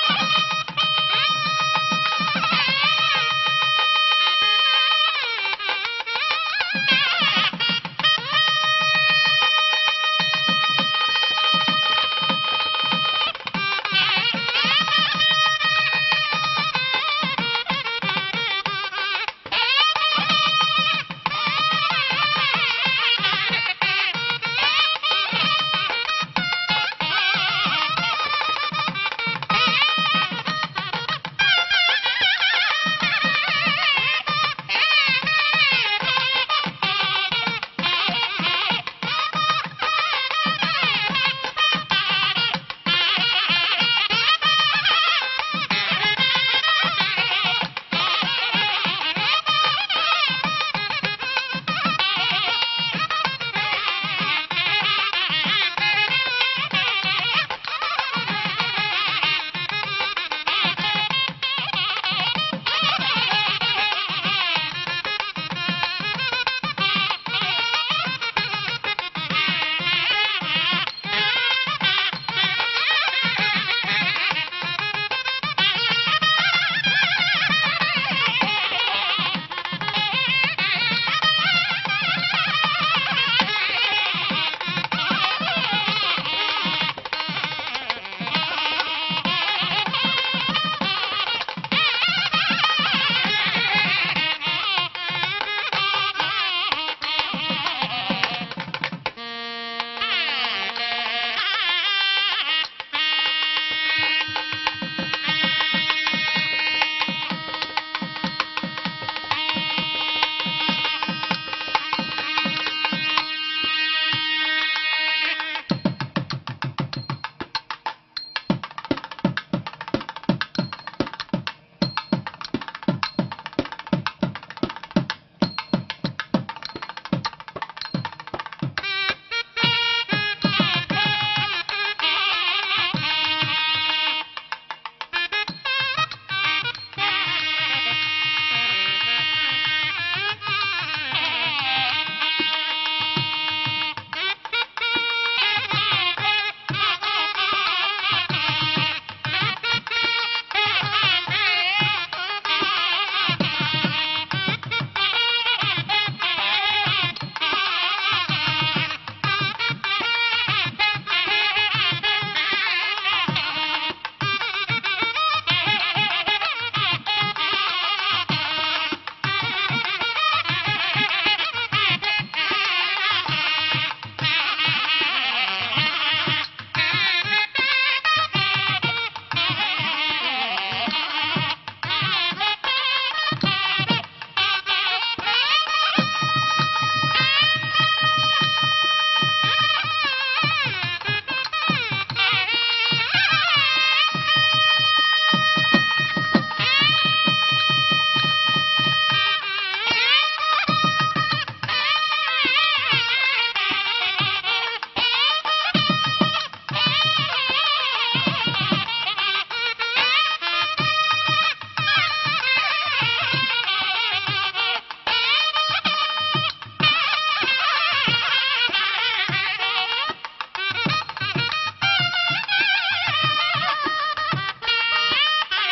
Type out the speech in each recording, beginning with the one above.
ஆ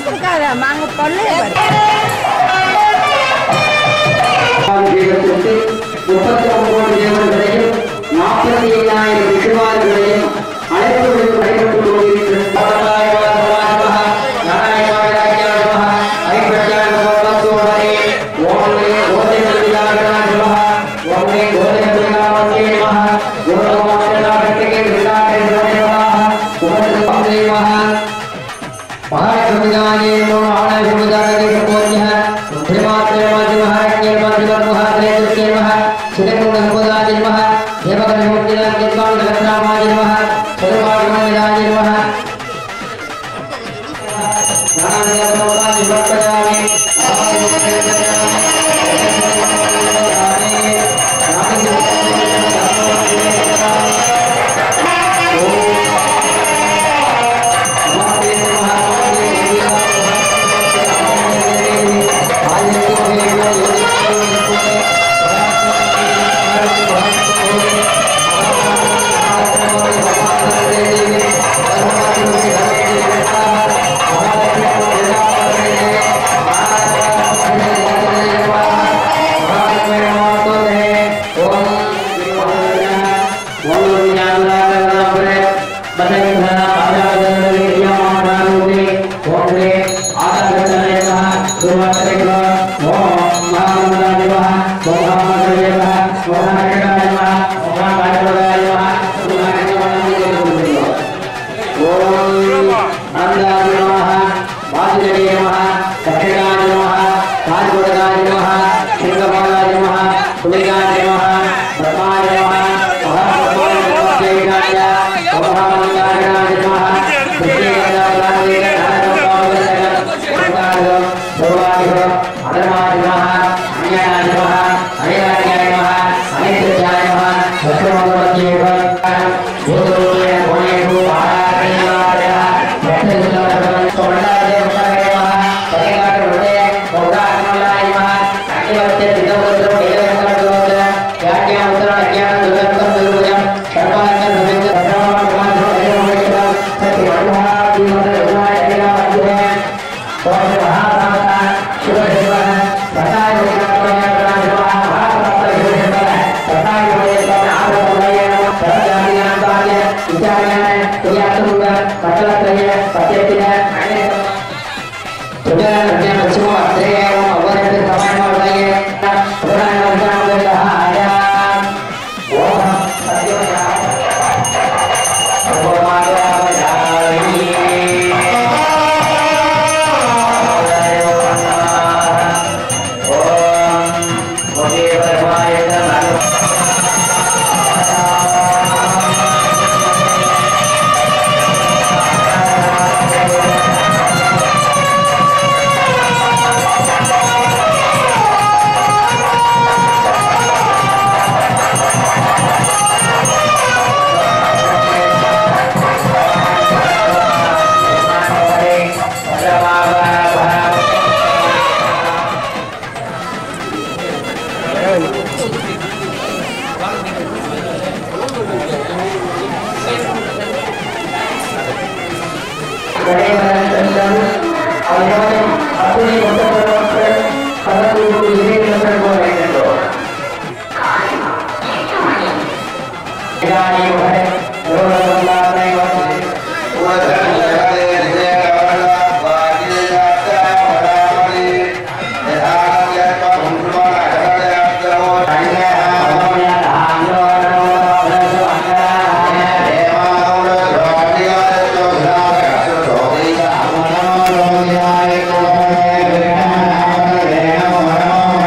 கொடுக்காத மாங்க பொல்லைய பாரு தீபத்திற்கு முப்பத்தி ஒன்பது தேவர்களையும் நாற்பத்தி ஐயாயிரம் விசுவாதிகளையும் அழைத்து விடுத்து வழிபட்டுக் கொண்டிருக்கிறது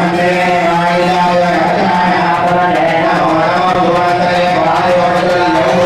Thank you.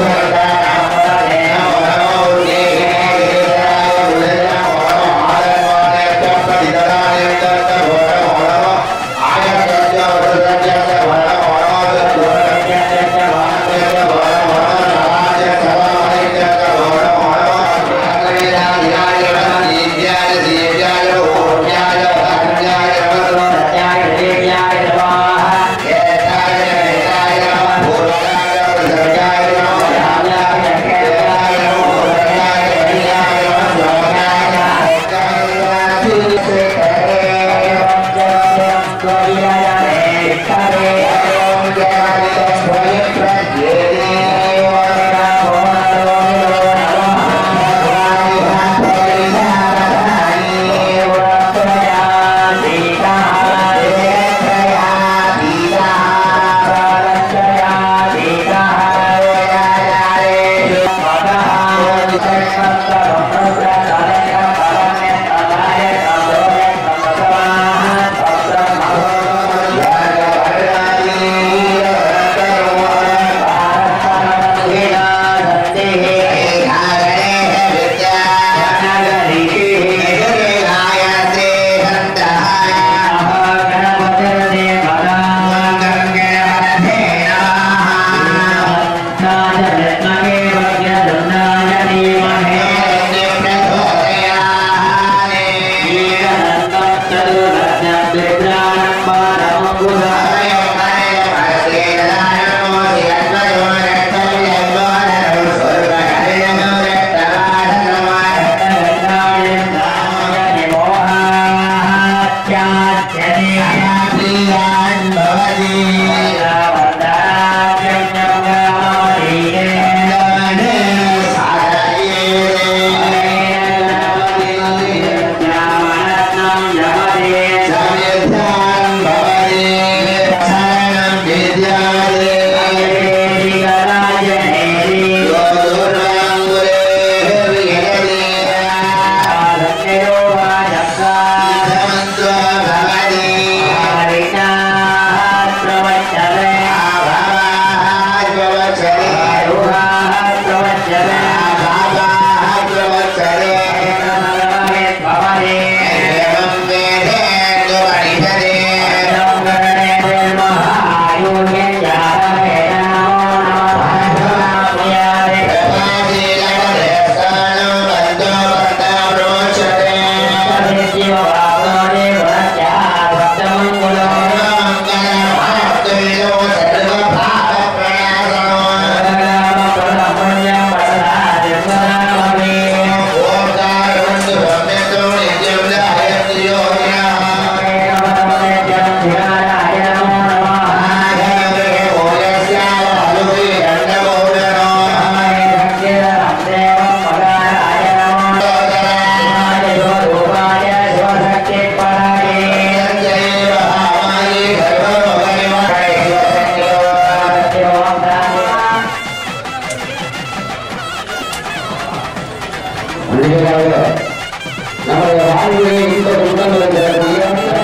நம்முடைய வாழ்விலே இந்த துன்பங்களை தரக்கூடிய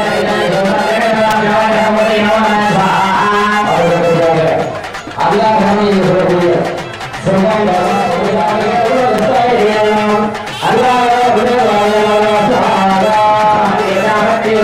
அல்லாஹ் என்று சொல்லக்கூடிய சொந்தம் அல்லாஹ்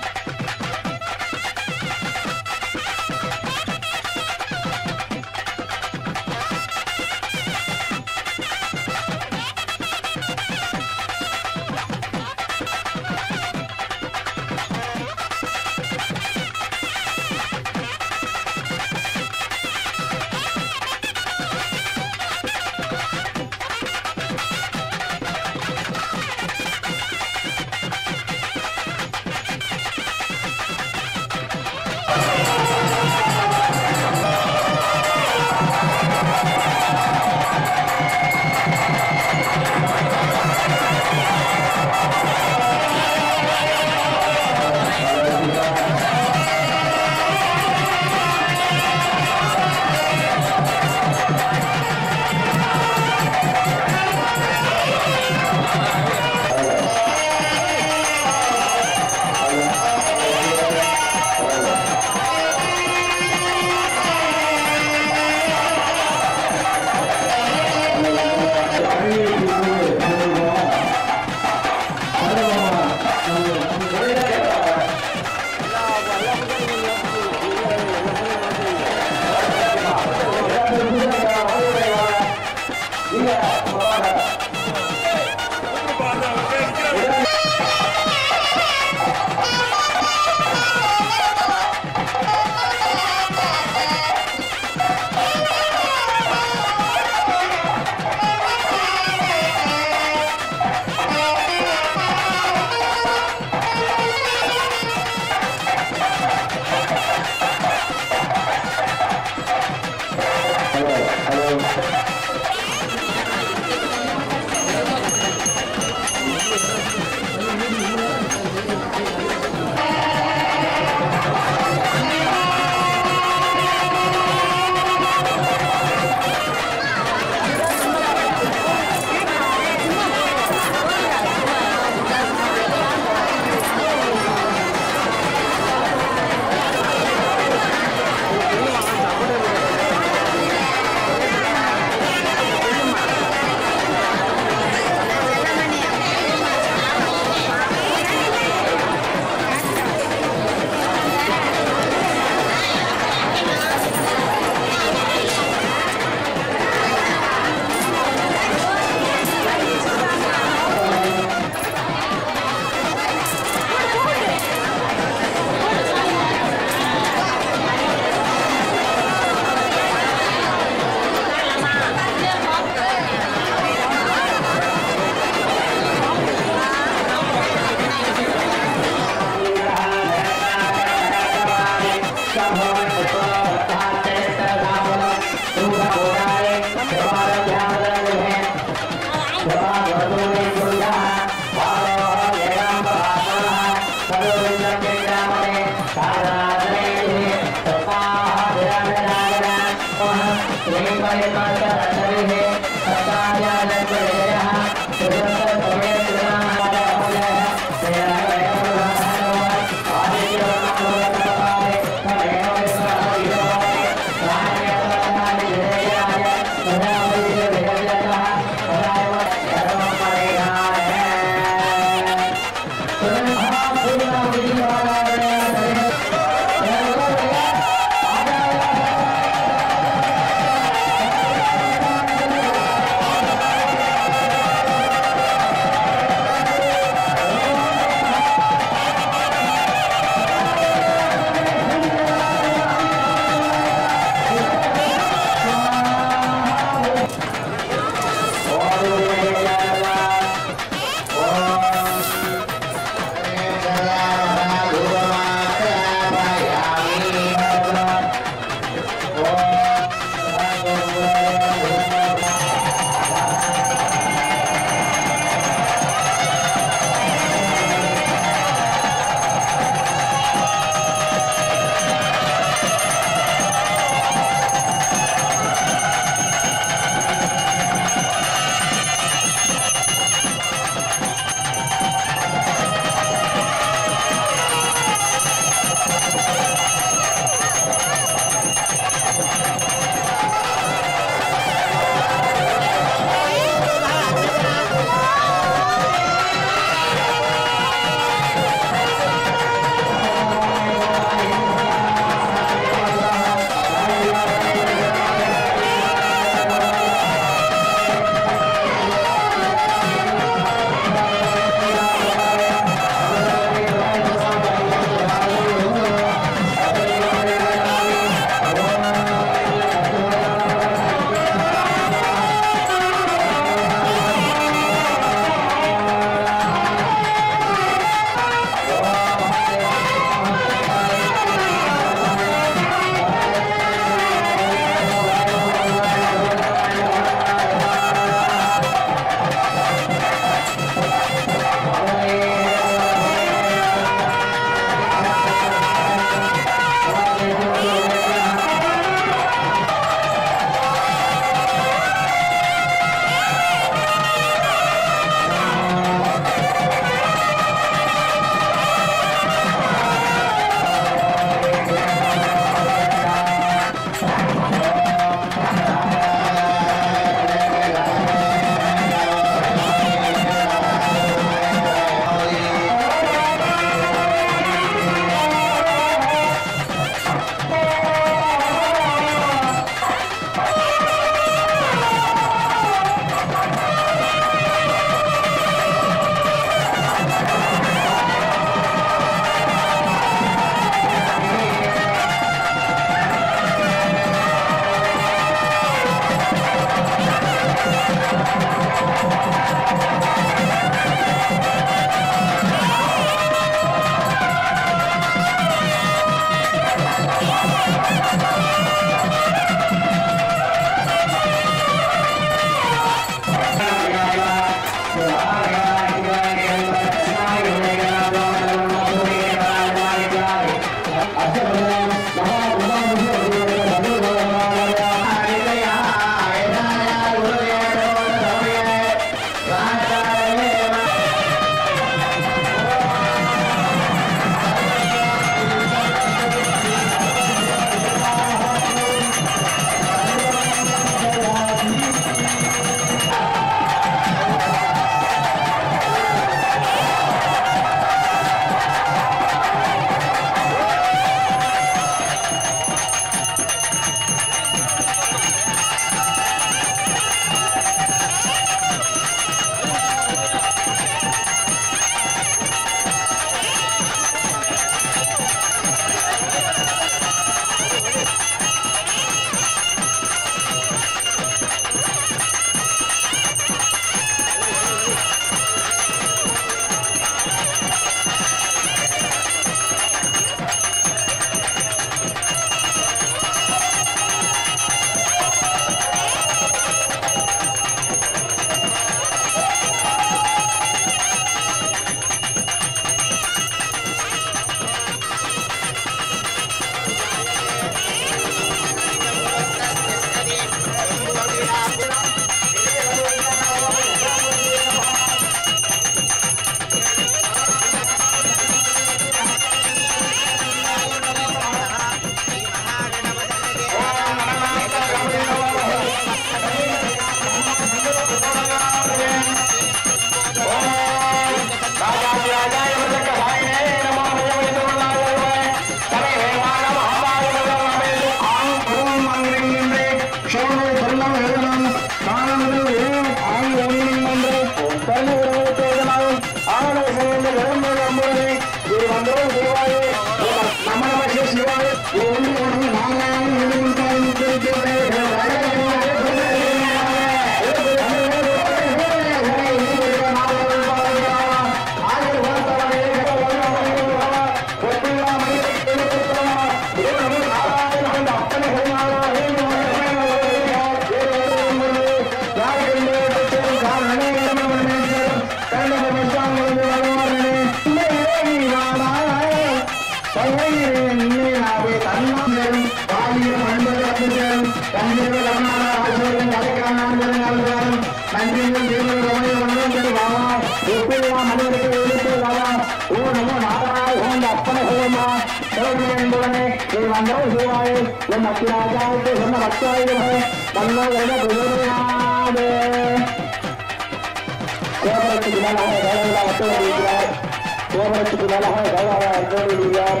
கோபுரத்துக்கு மேலாக கௌரவா வட்ட வருகிறார் கோபுரத்துக்கு மேலாக கௌரவா வட்ட வருகிறார்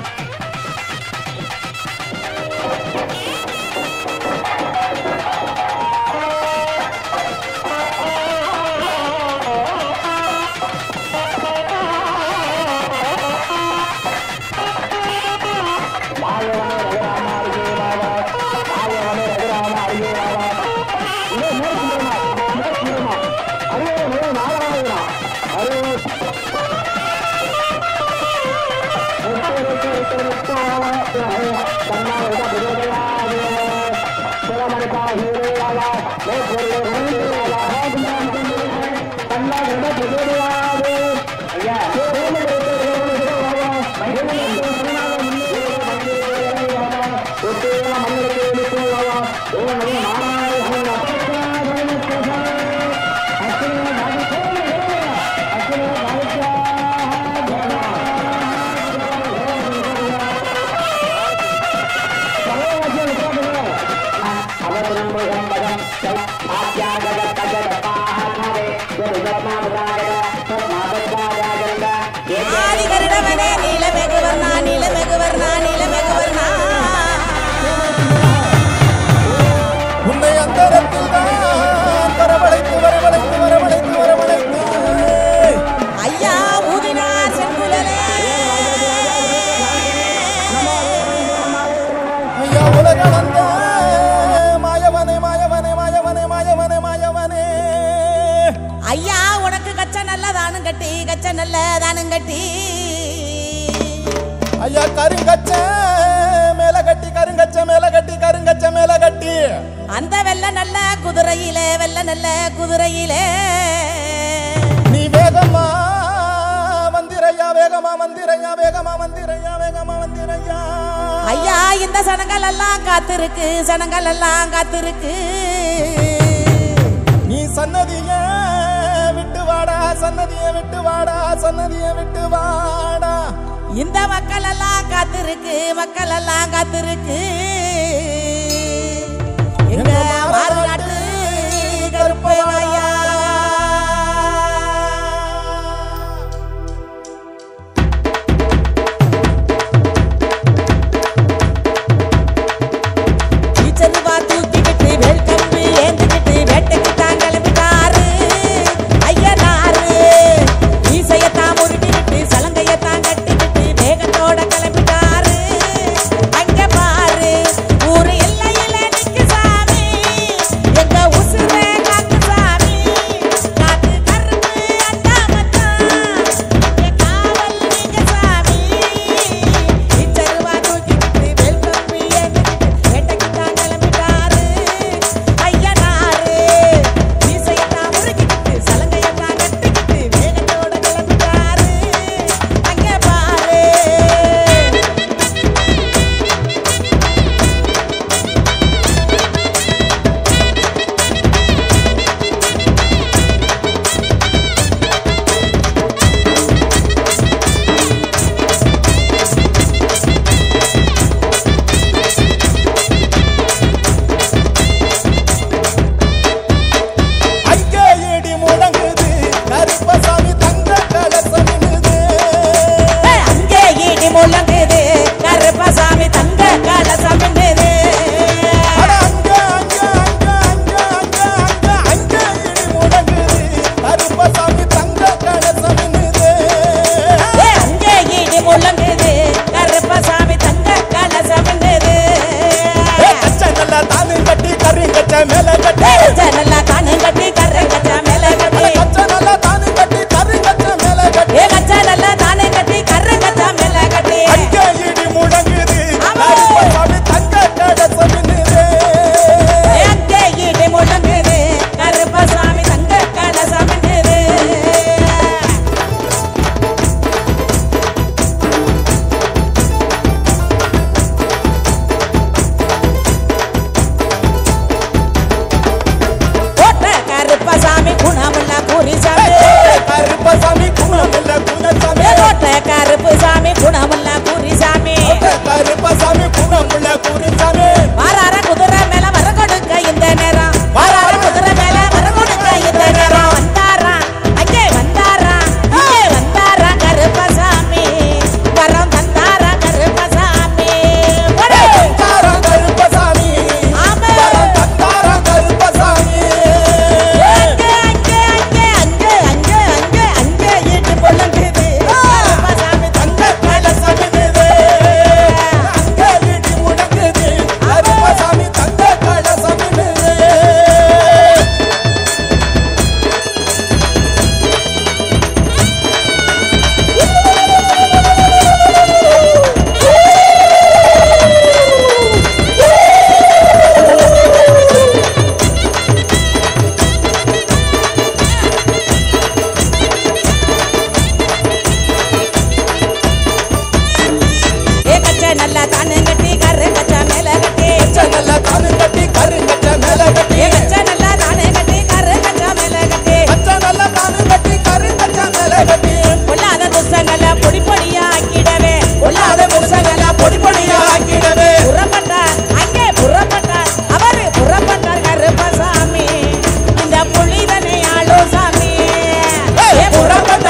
ஆதி கருடவனே நீலமெகுவர்ணா நீலமெகுவர்ணா நீலமெகுவர்ணா உன்னை அந்தரத்தில் தான் வரவழைத்து வரவழைத்து வரவழைத்து வரவழைத்து ஐயா ஊதினார் செங்குழலே ஐயா உலகளந்த மாயவனே மாயவனே மாயவனே மாயவனே மாயவனே ஐயா உனக்கு கச்ச நல்ல தானும் கட்டி கச்ச நல்ல தானும் கட்டி ஐயா கருங்கச்ச மேல கட்டி கருங்கச்ச மேல கட்டி கருங்கச்ச மேல கட்டி அந்த வெள்ள நல்ல குதிரையிலே வெள்ள நல்ல குதிரையிலே நீ வேகமா மந்திரையா வேகமா மந்திரையா வேகமா மந்திரையா வேகமா மந்திரையா ஐயா இந்த சனங்கள் எல்லாம் காத்திருக்கு சனங்கள் எல்லாம் காத்திருக்கு நீ சன்னதிய விட்டு வாடா சன்னதிய விட்டு வாடா சன்னதிய விட்டு வாடா இந்த மக்கள் எல்லாம் காத்திருக்கு மக்கள் எல்லாம் காத்திருக்கு எங்க மாறுநாட்டு கருப்பையா டீச்சருவா தூக்கிக்கிட்டு வெல்கம்பு ஏந்துக்கிட்டு வேட்டைக்கு தான் கிளம்பிட்டாரு ஐயனாரு மீசையத்தான் முறுக்கிக்கிட்டு சலங்கையத்தான் கட்டிக்கிட்டு வேகத்தோட கிளம்பிட்டாரு அங்க பாரு ஊரு எல்லையில நிக்கு சாமி எங்க உசுர காக்கு சாமி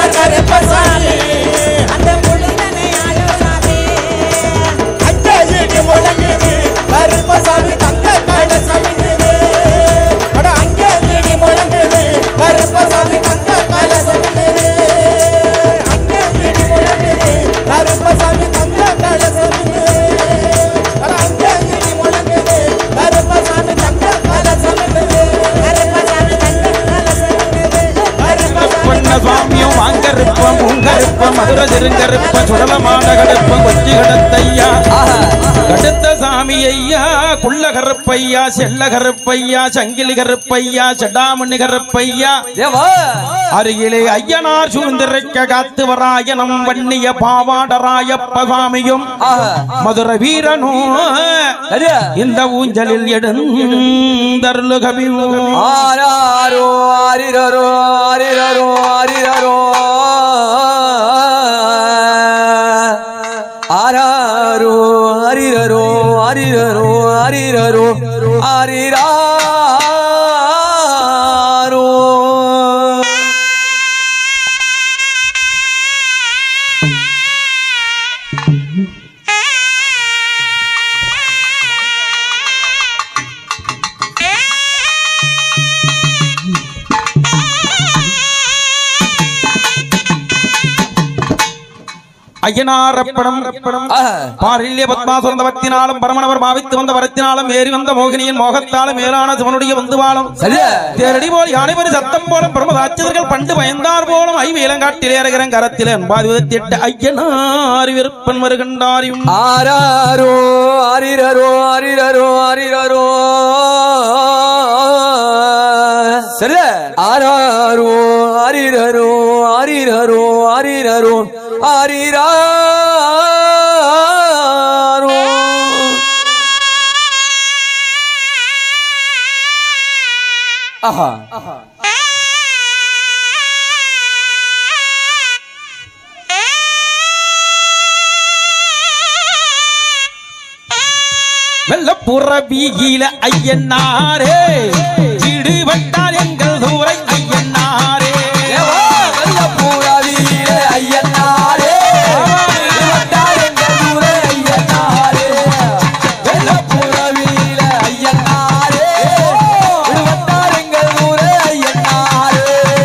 கருப்பசாமி அந்த முழுதனை ஆளுசாமி அங்கே இடி முழங்குது கருப்பசாமி தங்க கலசமிடுது அட அங்கே இடி முழங்குது கருப்பசாமி தங்க கலசமிடுது அங்கே இடி முழங்குது கருப்பசாமி தங்க கலசமிடுது அட அங்கே இடி முழங்குது கருப்பசாமி தங்க கலசமிடுது கருப்பசாமி தங்க கலசமிடுது பொன்ன சுவாமியும் வாங்கருப்பம் உங்கருப்பம் மதுர திருங்கருப்ப சுடலமான கடுப்பம் கொச்சி கடத்தையா கடுத்த சாமி ஐயா குள்ள கருப்பையா செல்ல கருப்பையா சங்கிலி கருப்பையா செடாமணி கருப்பையா அருகிலே ஐயனார் சூழ்ந்திருக்க காத்து வராயனம் வன்னிய பாவாடராயப்ப சுவாமியும் மதுர வீரனும் இந்த ஊஞ்சலில் எடுந்தருளு கவியும் ஆராரோ ஆரிரரோ ஆரிரரோ ஆரிரரோ ஆராரோ ஆரிரரோ ஆரிரரோ ஆரிரரோ ஆரிராரோ ஐயனாரப்படம் ஆஹா. பாரில்ய பத்மாசுரந்த பக்தினாலும் பரமணவர் பாவித்து வந்த வரத்தினாலும் ஏறி வந்த மோகினியின் மோகத்தாலும் மேலான சிவனுடைய வந்துவாளும் சரியா தேரடி போல் யானைவரி சத்தம் போலும் பிரமதாட்சர்கள் பண்டு பயந்தார் போலும் ஐ வேலங்காட்டில் ஏறுகிறன் கரத்தில் என்பாதி விதத்தி எட்டு ஐயனார் விருப்பன் வருகின்றாரியும் ஆராரோ ஆரிரரோ ஆரிரரோ ஆரிரரோ சரியா ஆராரோ ஆரிரரோ ஆரிரரோ ஆரிரரோ ஆரிராரோ ஆஹா வெள்ளப்புற வீகில ஐயனாரே ஈடுபட்டார் எங்கள் தூரை ஐயனாரே தேவா வெள்ளப்பூராவியிலே ஐயனாரே வட்டார் எங்கள் ஊரே ஐயனாரே வெள்ளப்பூராவியிலே ஐயனாரே வட்டார் எங்கள் ஊரே ஐயனாரே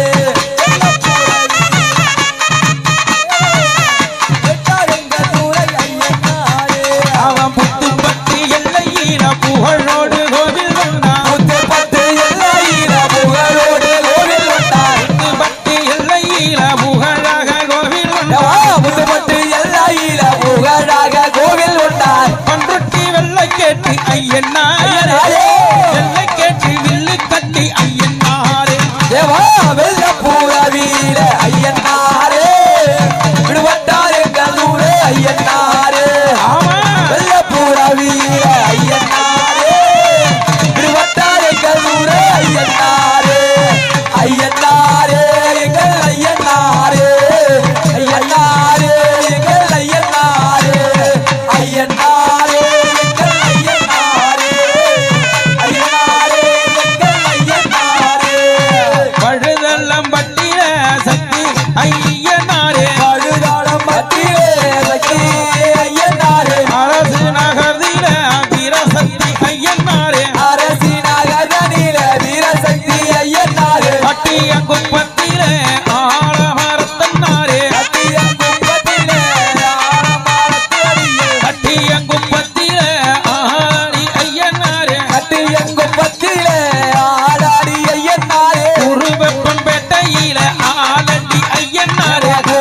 வட்டார் எங்கள் ஊரே ஐயனாரே அவன் புத்துப்பட்டு எல்லையில புகழோடு கோவில் வந்தான் முத்து பத்து எல்லையில புகழோடு கோவில் வந்தார் புத்துப்பட்டு எல்லையில புகழாக கோவில் தேவா வந்தான் முத்து பத்து எல்லையில புகழாக கோவில் வந்தார் பன்ருட்டி வெள்ளை கேட்டு ஐயனாரே ஐயனாரே. வெள்ளை கேட்டு வில்லு கட்டி ஐயனாரே தேவா வெள்ள பூரவீர ஐயனாரே விடுபட்டார் எங்கள் ஊரே ஐயனாரே ஆமா வெள்ள பூரவீர ஐயனாரே விடுபட்டார் எங்கள் ஊரே ஐயனாரே ஐயனாரே எங்கள் ஐயனாரே ஐயனாரே எங்கள் ஐயனாரே ஐயனாரே எங்கள் ஐயனாரே ஐயனாரே எங்கள் ஐயனாரே பழுதெல்லாம் பட்டிய சக்தி ஐயனாரே பழுதாளம் பட்டியே சக்தி ஐயனாரே அரசு நகர்தில வீரசக்தி ஐயனாரே அரசினாகதனில வீரசக்தி ஐயனாரே பட்டிய குப்பத்திலே ஆழமரத்தன்னாரே அத்திய கும்பத்திலே ஆரமானத்து அடியே பட்டிய குப்பத்திலே ஆடி ஐயனாரே அத்திய கும்பத்திலே ஆடாடி ஐயனாரே குருவெப்பன் பேட்டையில ஆலடி ஐயனாரே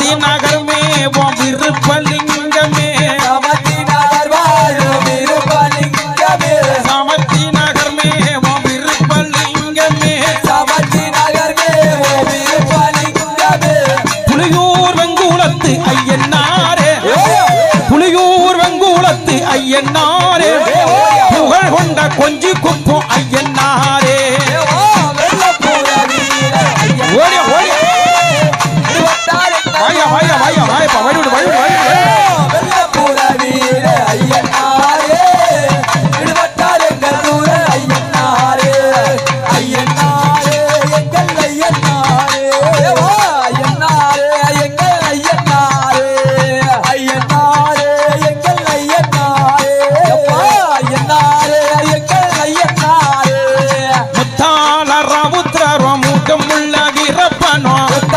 சமத்தி நகர்மே உன் விருப்பலிங்கமே சமத்தி நகர் வாழும் இருபலிங்கமே சமத்தி நகர்மே உன் விருப்பலிங்கமே சமத்தி நகர் மேவும் இருபலிங்கமே புலியூர் வெங்குளத்து ஐயனாரே புலியூர் வெங்குளத்து ஐயனாரே புகழ் கொண்ட கொஞ்சி குப்பம் ஐயனாரே தேவா வெள்ளப்பூர வீர ஐயன் ஓடிய ஓடிய இருபத்தாறு வாயா வாயா வாயா வாயப்பா வழிவிடு வழிவிடு வழிவிடு வெள்ளப்பூர வீர ஐயனாரே இருபத்தாறு எங்கள் தூர ஐயனாரே ஐயனாரே எங்கள் ஐயனாரே தேவா ஐயனாரே எங்கள் ஐயனாரே ஐயனாரே எங்கள் ஐயனாரே அப்பா ஐயனாரே எங்கள் ஐயனாரே முத்தாள ரவுத்ரோ மூட்டமுள்ள வீரப்பனோ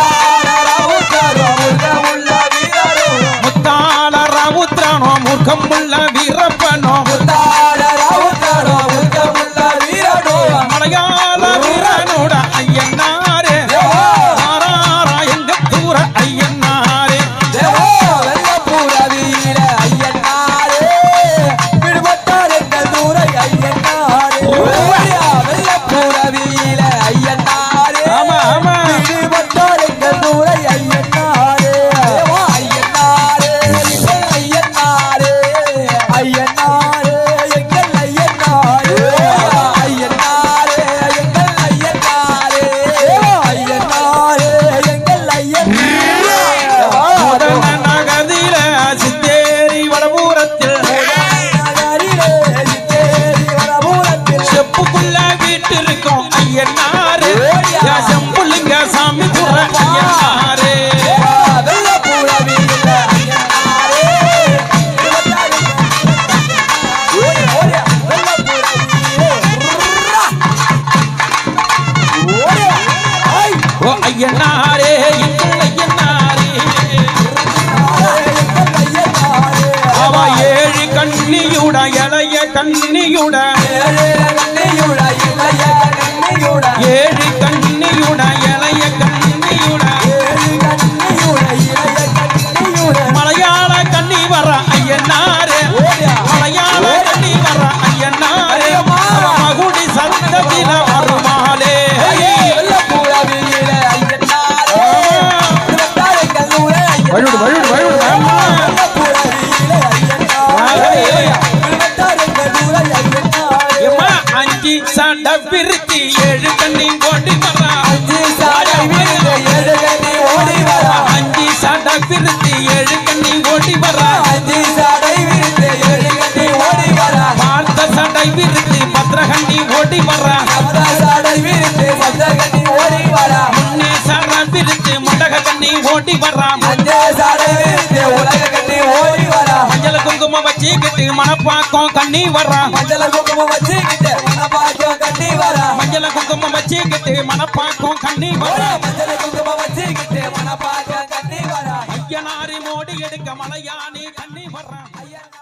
முத்தாள ரவுத்ரனோ மூர்க்கமுள்ள வீரப்பனோ மலையாள வீரனோட ஐயனாரே ஆராரா எங்க தூர ஐயனாரே ஆமா ஆமா ஐயனாரே எங்கள் ஐயனாரே ஐயனாரே எங்கள் ஐயனாரே ஐயனாரே எங்கள் ஐயனாரே முதல நகதில சித்தேரி வடபூரத்தில் செப்புக்குள்ள வீட்டிருக்கும் ஐயனாரே என் செம்புலிங்க சாமி குற ஐயனாரே ஓ ஐயனாரே எங்கள் ஐயனாரே அவ ஏழு கண்ணியுட இளைய கண்ணியுட ஏழு கண்ணியுட இளைய கண்ணியுட மலையாள கண்ணி வர ஐயனாரே மலையாள கண்ணி வர ஐயனாரே மகுடி சந்தத்தில வருமாலே வழுடு வழுடு வழுடு ஆமா. எம்மா, அஞ்சு சண்ட பிரித்தி ஏழு கண்ணி ஓடி வர அஞ்சு சண்ட பிரித்தி ஏழு கண்ணி ஓடி வர பார்த்த சண்டை விரித்து பத்திரகண்ணி ஓடி வர முன்னே சர விரித்து முண்டக கண்ணி ஓடி வர மஞ்சள் குங்குமம் வச்சுக்கிட்டு மணப்பாக்கம் கண்ணி வர மஞ்சள் குங்குமம் வச்சுக்கிட்டு மனப்பாக்கம் கட்டி வரா மஞ்சள் குங்குமம் வச்சுக்கிட்டு மணப்பாக்கம் கண்ணி வர மஞ்சள் குங்குமம் வச்சுக்கிட்டு மனப்பாக்கம் கட்டி வரா ஐயனாரி மோடி எடுக்க மலையானி கண்ணி வர ஐயனா